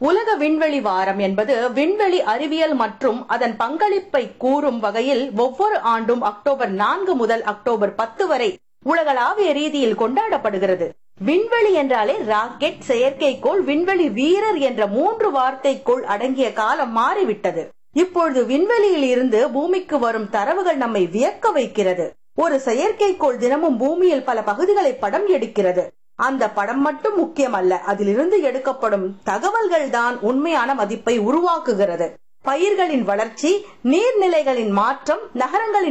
உலக விண்வெளி வாரம் என்பது விண்வெளி அறிவியல் மற்றும் அதன் பங்களிப்பை கூறும் வகையில் ஒவ்வொரு ஆண்டும் அக்டோபர் நான்கு முதல் அக்டோபர் பத்து வரை உலகளாவிய ரீதியில் கொண்டாடப்படுகிறது விண்வெளி என்றாலே ராக்கெட் செயற்கைக்கோள் விண்வெளி வீரர் என்ற மூன்று வார்த்தைக்குள் அடங்கிய காலம் மாறிவிட்டது இப்பொழுது விண்வெளியில் இருந்து பூமிக்கு வரும் தரவுகள் நம்மை வியக்க வைக்கிறது ஒரு செயற்கைக்கோள் தினமும் பூமியில் பல பகுதிகளை படம் எடுக்கிறது அந்த படம் மட்டும் முக்கியமல்ல அதிலிருந்து எடுக்கப்படும் தகவல்கள் தான் உண்மையான மதிப்பை உருவாக்குகிறது பயிர்களின் வளர்ச்சி நீர்நிலைகளின் மாற்றம் நகரங்களின்